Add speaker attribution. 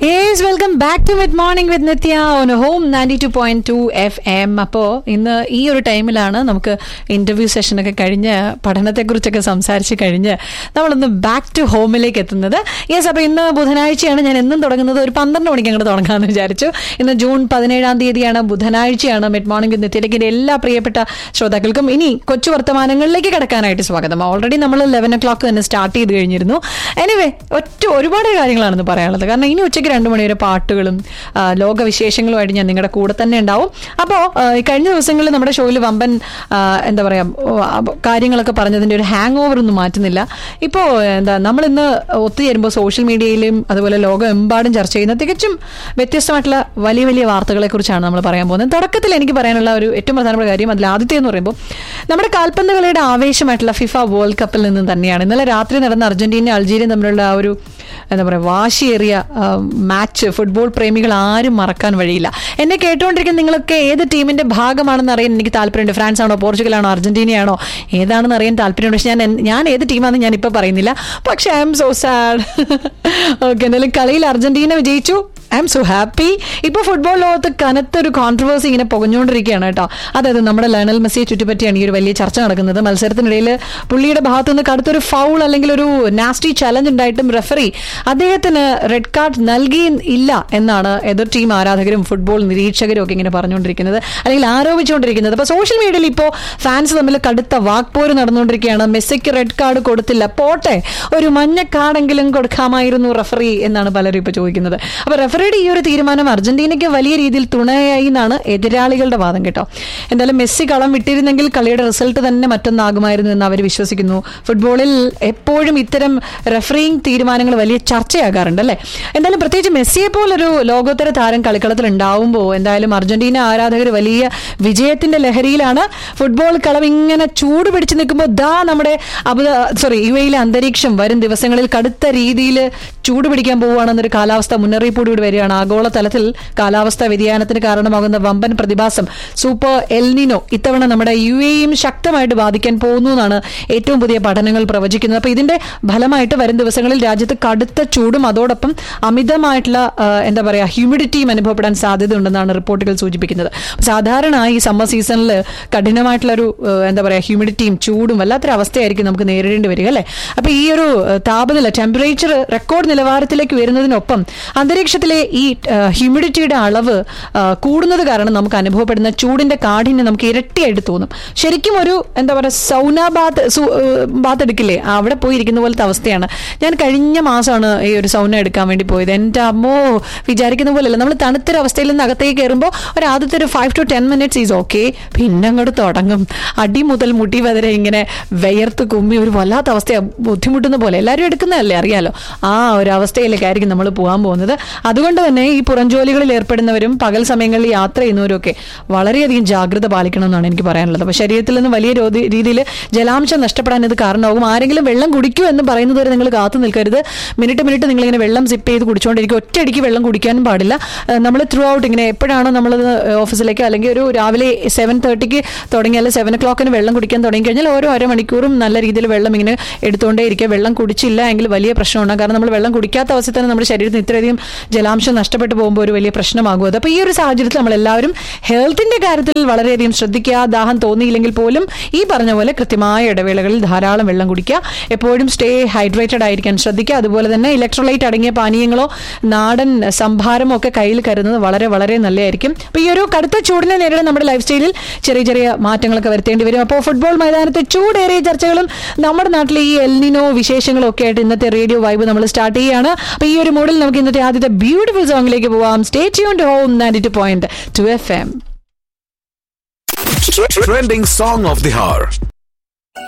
Speaker 1: Yes welcome back to mid morning with Nithya on home ninety two point two F M അപ്പോൾ ഇന്ന് ഈ ഒരു ടൈമിലാണ് നമുക്ക് ഇന്റർവ്യൂ സെഷനൊക്കെ കഴിഞ്ഞ് പഠനത്തെക്കുറിച്ചൊക്കെ സംസാരിച്ച് കഴിഞ്ഞ് നമ്മളൊന്ന് ബാക്ക് ടു ഹോമിലേക്ക് എത്തുന്നത് യെസ് അപ്പോൾ ഇന്ന് ബുധനാഴ്ചയാണ് ഞാൻ എന്നും തുടങ്ങുന്നത് ഒരു പന്ത്രണ്ട് മണിക്ക് അങ്ങോട്ട് തുടങ്ങാമെന്ന് വിചാരിച്ചു ഇന്ന് ജൂൺ പതിനേഴാം തീയതിയാണ് ബുധനാഴ്ചയാണ് മിഡ് മോർണിംഗ് വിത്ത് നിത്യയിലേക്ക് എൻ്റെ എല്ലാ പ്രിയപ്പെട്ട ശ്രോതാക്കൾക്കും ഇനി കൊച്ചു വർത്തമാനങ്ങളിലേക്ക് കിടക്കാനായിട്ട് സ്വാഗതം ഓൾറെഡി നമ്മൾ ലെവൻ ഒ ക്ലോക്ക് തന്നെ സ്റ്റാർട്ട് ചെയ്ത് കഴിഞ്ഞിരുന്നു എനിവേ ഒറ്റ ഒരുപാട് കാര്യങ്ങളാണെന്ന് പറയാനുള്ളത് കാരണം ഇനി ഉച്ചയ്ക്ക് രണ്ട് മണി വരെ പാട്ടുകളും ആ, ലോകവിശേഷങ്ങളുമായിട്ട് ഞാൻ നിങ്ങളുടെ കൂടെ തന്നെ ഉണ്ടാവും അപ്പോൾ കഴിഞ്ഞ ദിവസങ്ങളിൽ നമ്മുടെ ഷോയിൽ വമ്പൻ ആ, എന്താ പറയുക കാര്യങ്ങളൊക്കെ പറഞ്ഞതിൻ്റെ ഒരു ഹാങ് ഓവർ ഒന്നും മാറ്റുന്നില്ല ഇപ്പോൾ എന്താ നമ്മളിന്ന് ഒത്തുചേരുമ്പോൾ സോഷ്യൽ മീഡിയയിലും അതുപോലെ ലോകമെമ്പാടും ചർച്ച ചെയ്യുന്ന തികച്ചും വ്യത്യസ്തമായിട്ടുള്ള വലിയ വലിയ വാർത്തകളെക്കുറിച്ചാണ് നമ്മൾ പറയാൻ പോകുന്നത് തുടക്കത്തിൽ എനിക്ക് പറയാനുള്ള ഒരു ഏറ്റവും പ്രധാനപ്പെട്ട കാര്യം അതിൽ ആദ്യത്തെ എന്ന് പറയുമ്പോൾ നമ്മുടെ കാൽപന്ത് കളിയുടെ ആവേശമായിട്ടുള്ള ഫിഫ വേൾഡ് കപ്പിൽ നിന്നും തന്നെയാണ് ഇന്നലെ രാത്രി നടന്ന അർജന്റീന അൾജീരിയ തമ്മിലുള്ള ആ ഒരു എന്താ പറയുക വാശിയേറിയ ആ, മാച്ച് ഫുട്ബോൾ പ്രേമികൾ ആരും മറക്കാൻ വഴിയില്ല എന്നെ കേട്ടുകൊണ്ടിരിക്കുന്ന നിങ്ങളൊക്കെ ഏത് ടീമിന്റെ ഭാഗമാണെന്ന് അറിയാൻ എനിക്ക് താല്പര്യമുണ്ട് ഫ്രാൻസ് ആണോ പോർച്ചുഗലാണോ അർജന്റീനയാണോ ഏതാണെന്ന് അറിയാൻ താല്പര്യമുണ്ട് പക്ഷെ ഞാൻ എൻ- ഞാൻ ഏത് ടീമാണെന്ന് ഞാൻ ഇപ്പൊ പറയുന്നില്ല പക്ഷെ I'm so sad okay എന്തായാലും കളിയിൽ അർജന്റീന വിജയിച്ചു ഐ എം സോ ഹാപ്പി ഇപ്പൊ ഫുട്ബോൾ ലോകത്ത് കനത്തൊരു കോൺട്രവേഴ്സി ഇങ്ങനെ പുകഞ്ഞുകൊണ്ടിരിക്കുകയാണ് കേട്ടോ അതായത് നമ്മുടെ ലയണൽ മെസ്സിയെ ചുറ്റിപ്പറ്റിയാണ് ഈ ഒരു വലിയ ചർച്ച നടക്കുന്നത് മത്സരത്തിനിടയിൽ പുള്ളിയുടെ ഭാഗത്തു നിന്ന് കടുത്തൊരു ഫൗൾ അല്ലെങ്കിൽ ഒരു നാസ്റ്റി ചലഞ്ച് ഉണ്ടായിട്ടും റെഫറി അദ്ദേഹത്തിന് റെഡ് കാർഡ് നൽകി ഇല്ല എന്നാണ് എതിർ ടീം ആരാധകരും ഫുട്ബോൾ നിരീക്ഷകരും ഒക്കെ ഇങ്ങനെ പറഞ്ഞുകൊണ്ടിരിക്കുന്നത് അല്ലെങ്കിൽ ആരോപിച്ചുകൊണ്ടിരിക്കുന്നത് അപ്പൊ സോഷ്യൽ മീഡിയയിൽ ഇപ്പോൾ ഫാൻസ് തമ്മിൽ കടുത്ത വാക്പോര് നടന്നുകൊണ്ടിരിക്കുകയാണ് മെസ്സിക്ക് റെഡ് കാർഡ് കൊടുത്തില്ല പോട്ടെ ഒരു മഞ്ഞ കാർഡെങ്കിലും കൊടുക്കാമായിരുന്നു റെഫറി എന്നാണ് പലരും ഇപ്പോൾ ചോദിക്കുന്നത് അപ്പൊ റെഫറിയുടെ ഈ ഒരു തീരുമാനം അർജന്റീനയ്ക്ക് വലിയ രീതിയിൽ തുണയായി എന്നാണ് എതിരാളികളുടെ വാദം കേട്ടോ എന്തായാലും മെസ്സി കളം വിട്ടിരുന്നെങ്കിൽ കളിയുടെ റിസൾട്ട് തന്നെ മറ്റൊന്നാകുമായിരുന്നു എന്ന് അവർ വിശ്വസിക്കുന്നു ഫുട്ബോളിൽ എപ്പോഴും ഇത്തരം റെഫറിങ് തീരുമാനങ്ങൾ വലിയ ചർച്ചയാകാറുണ്ട് അല്ലേ എന്തായാലും പ്രത്യേകിച്ച് മെസ്സിയെ പോലൊരു ലോകോത്തര താരം കളിക്കളത്തിൽ ഉണ്ടാവുമ്പോൾ എന്തായാലും അർജന്റീന ആരാധകർ വലിയ വിജയത്തിന്റെ ലഹരിയിലാണ് ഫുട്ബോൾ കളം ഇങ്ങനെ ചൂട് പിടിച്ചു നിൽക്കുമ്പോൾ ദാ നമ്മുടെ അബുദ സോറി യു എയിലെ അന്തരീക്ഷം വരും ദിവസങ്ങളിൽ കടുത്ത രീതിയിൽ ചൂട് പിടിക്കാൻ പോവുകയാണെന്നൊരു കാലാവസ്ഥ മുന്നറിയിപ്പോട് കൂടി വരികയാണ് ആഗോള തലത്തിൽ കാലാവസ്ഥാ വ്യതിയാനത്തിന് കാരണമാകുന്ന വമ്പൻ പ്രതിഭാസം സൂപ്പർ എൽനിനോ ഇത്തവണ നമ്മുടെ യു എയും ശക്തമായിട്ട് ബാധിക്കാൻ പോകുന്നു എന്നാണ് ഏറ്റവും പുതിയ പഠനങ്ങൾ പ്രവചിക്കുന്നത് അപ്പൊ ഇതിന്റെ ഫലമായിട്ട് വരും ദിവസങ്ങളിൽ രാജ്യത്ത് കടുത്ത ചൂടും അതോടൊപ്പം അമിതമായിട്ടുള്ള ആ, എന്താ പറയാ ഹ്യൂമിഡിറ്റിയും അനുഭവപ്പെടാൻ സാധ്യതയുണ്ടെന്നാണ് റിപ്പോർട്ടുകൾ സൂചിപ്പിക്കുന്നത് സാധാരണ ഈ സമ്മർ സീസണിൽ കഠിനമായിട്ടുള്ള ഒരു ആ, എന്താ പറയാ ഹ്യൂമിഡിറ്റിയും ചൂടും വല്ലാത്തൊരു അവസ്ഥയായിരിക്കും നമുക്ക് നേരിടേണ്ടി വരിക അല്ലേ അപ്പൊ ഈ ഒരു ആ, താപനില ടെമ്പറേച്ചർ റെക്കോർഡ് നിലവാരത്തിലേക്ക് വരുന്നതിനൊപ്പം അന്തരീക്ഷത്തിലെ ഈ ഹ്യൂമിഡിറ്റിയുടെ അളവ് ആ, കൂടുന്നത് കാരണം നമുക്ക് അനുഭവപ്പെടുന്ന ചൂടിന്റെ കാഠിന്യം നമുക്ക് ഇരട്ടിയായിട്ട് തോന്നും ശരിക്കും ഒരു എന്താ പറയുക സൗന ബാത്ത് സു- ഏഹ് ബാത്ത് എടുക്കില്ലേ അവിടെ പോയി ഇരിക്കുന്ന പോലത്തെ അവസ്ഥയാണ് ഞാൻ കഴിഞ്ഞ മാസമാണ് ഈ ഒരു സൗന എടുക്കാൻ വേണ്ടി പോയത് എൻ്റെ അമ്മോ വിചാരിക്കുന്ന പോലെയല്ല നമ്മൾ തണുത്തൊരു അവസ്ഥയിൽ നിന്ന് അകത്തേക്ക് കയറുമ്പോൾ ഒരു ആദ്യത്തെ ഒരു five to ten minutes is okay പിന്നെ അങ്ങോട്ട് തുടങ്ങും അടി മുതൽ മുടി വരെ ഇങ്ങനെ വിയർത്ത് കുമ്മി ഒരു വല്ലാത്ത അവസ്ഥയാണ് ബുദ്ധിമുട്ടുന്ന പോലെ എല്ലാവരും എടുക്കുന്നതല്ലേ അറിയാലോ ആ ഒരു അവസ്ഥയിലേക്കായിരിക്കും നമ്മൾ പോകാൻ പോകുന്നത് അതുകൊണ്ട് തന്നെ ഈ പുറംജോലികളിൽ ഏർപ്പെടുന്നവരും പകൽ സമയങ്ങളിൽ യാത്ര ചെയ്യുന്നവരും ഒക്കെ വളരെയധികം ജാഗ്രത പാലിക്കണം എന്നാണ് എനിക്ക് പറയാനുള്ളത് അപ്പോൾ ശരീരത്തിൽ നിന്ന് വലിയ രീതിയിൽ ജലാംശം നഷ്ടപ്പെടാൻ ഇത് കാരണമാകും ആരെങ്കിലും വെള്ളം കുടിക്കൂ എന്ന് പറയുന്നത് വരെ നിങ്ങൾ കാത്തു നിൽക്കരുത് മിനിറ്റ് മിനിറ്റ് നിങ്ങളിങ്ങനെ വെള്ളം സിപ്പ് ചെയ്ത് കുടിച്ചുകൊണ്ടിരിക്കും ഒറ്റയടിക്ക് വെള്ളം കുടിക്കാനും പാടില്ല നമ്മൾ ത്രൂ ഔട്ട് ഇങ്ങനെ എപ്പോഴാണോ നമ്മൾ ഓഫീസിലേക്ക് അല്ലെങ്കിൽ ഒരു രാവിലെ സെവൻ തേർട്ടിക്ക് തുടങ്ങിയാൽ സെവൻ ഒ ക്ലോക്കിന് വെള്ളം കുടിക്കാൻ തുടങ്ങി കഴിഞ്ഞാൽ ഓരോ അരമണിക്കൂറും നല്ല രീതിയിൽ വെള്ളം ഇങ്ങനെ എടുത്തുകൊണ്ടേ ഇരിക്കുക വെള്ളം കുടിച്ചില്ല എങ്കിൽ വലിയ പ്രശ്നമുണ്ടാകും കാരണം നമ്മൾ വെള്ളം കുടിക്കാത്ത അവസ്ഥയിൽ തന്നെ നമ്മുടെ ശരീരത്തിന് ഇത്രയധികം ജലാംശം നഷ്ടപ്പെട്ടു പോകുമ്പോൾ ഒരു വലിയ പ്രശ്നമാകും അത് അപ്പോൾ ഈ ഒരു സാഹചര്യത്തിൽ നമ്മൾ എല്ലാവരും ഹെൽത്തിന്റെ കാര്യത്തിൽ വളരെയധികം ശ്രദ്ധിക്കുക ദാഹം തോന്നിയില്ലെങ്കിൽ പോലും ഈ പറഞ്ഞ പോലെ കൃത്യമായ ഇടവേളകളിൽ ധാരാളം വെള്ളം കുടിക്കുക എപ്പോഴും സ്റ്റേ ഹൈഡ്രേറ്റഡ് ആയിരിക്കാൻ ശ്രദ്ധിക്കുക അതുപോലെ തന്നെ ഇലക്ട്രോലൈറ്റ് അടങ്ങിയ പാനീയങ്ങളോ നാടൻ സംഭാരമോ ഒക്കെ കയ്യിൽ കരുതുന്നത് വളരെ വളരെ നല്ലതായിരിക്കും അപ്പോൾ ഈ ഒരു കടുത്ത ചൂടിനെ നേരിടാൻ നമ്മുടെ ലൈഫ് സ്റ്റൈലിൽ ചെറിയ ചെറിയ മാറ്റങ്ങളൊക്കെ വരുത്തേണ്ടി വരും അപ്പോൾ ഫുട്ബോൾ മൈതാനത്തെ ചൂടേറിയ ചർച്ചകളും നമ്മുടെ നാട്ടിലെ ഈ എൽനിനോ വിശേഷങ്ങളും ഒക്കെ ആയിട്ട് ഇന്നത്തെ റേഡിയോ വൈബ് നമ്മൾ സ്റ്റാർട്ട് ചെയ്യുകയാണ് അപ്പോൾ ഈ ഒരു മൂഡിൽ നമുക്ക് ഇന്നത്തെ ആദ്യത്തെ ബ്യൂട്ടിഫുൾ സോങ്ങിലേക്ക് പോവാം stay tune home ninety two point two F M
Speaker 2: Trending song of the hour.